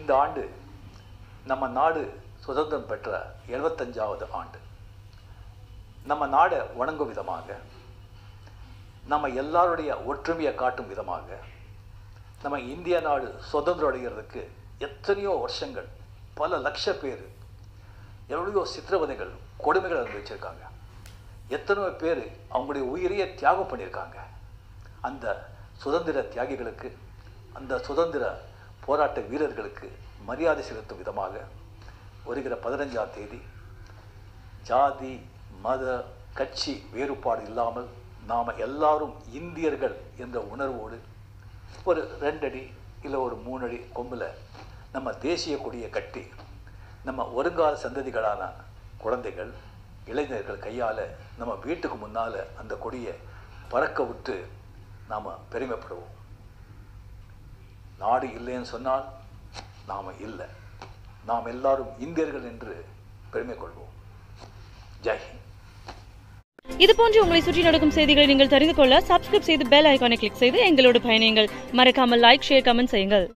இந்த ஆண்டு நம்ம நாடு சுதந்திரம் பெற்ற எழுபத்தஞ்சாவது ஆண்டு நம்ம நாடை வணங்கும் விதமாக நம்ம எல்லாருடைய ஒற்றுமையை காட்டும் விதமாக நம்ம இந்திய நாடு சுதந்திரம் அடைகிறதுக்கு எத்தனையோ வருஷங்கள் பல லட்ச பேர் எவ்வளோ சித்திரவதைகள் கொடுமைகள் அனுபவிச்சிருக்காங்க எத்தனையோ பேர் அவங்களுடைய உயிரையே தியாகம் பண்ணியிருக்காங்க அந்த சுதந்திர தியாகிகளுக்கு அந்த சுதந்திர போராட்ட வீரர்களுக்கு மரியாதை செலுத்தும் விதமாக வருகிற பதினஞ்சாம் தேதி ஜாதி மத கட்சி வேறுபாடு இல்லாமல் நாம் எல்லாரும் இந்தியர்கள் என்ற உணர்வோடு ஒரு ரெண்டடி இல்லை ஒரு மூணடி கொம்பில் நம்ம தேசிய கொடியை கட்டி நம்ம வருங்கால சந்ததிகளான குழந்தைகள் இளைஞர்கள் கையால் நம்ம வீட்டுக்கு முன்னால் அந்த கொடியை பறக்க விட்டு நாம் பெருமைப்படுவோம் நாடு இல்லைன்னு சொன்னால் நாம் இல்லை நாம் எல்லாரும் இந்தியர்கள் என்று பெருமை கொள்வோம் ஜெய் ஹிந்த் இது போன்று உங்களை சுற்றி நடக்கும் செய்திகளை நீங்கள் தெரிந்து கொள்ள சப்ஸ்கிரைப் செய்து பெல் ஐகானை கிளிக் செய்து எங்களோடு பயணியுங்கள் மறக்காமல் லைக் ஷேர் கமெண்ட் செய்யுங்கள்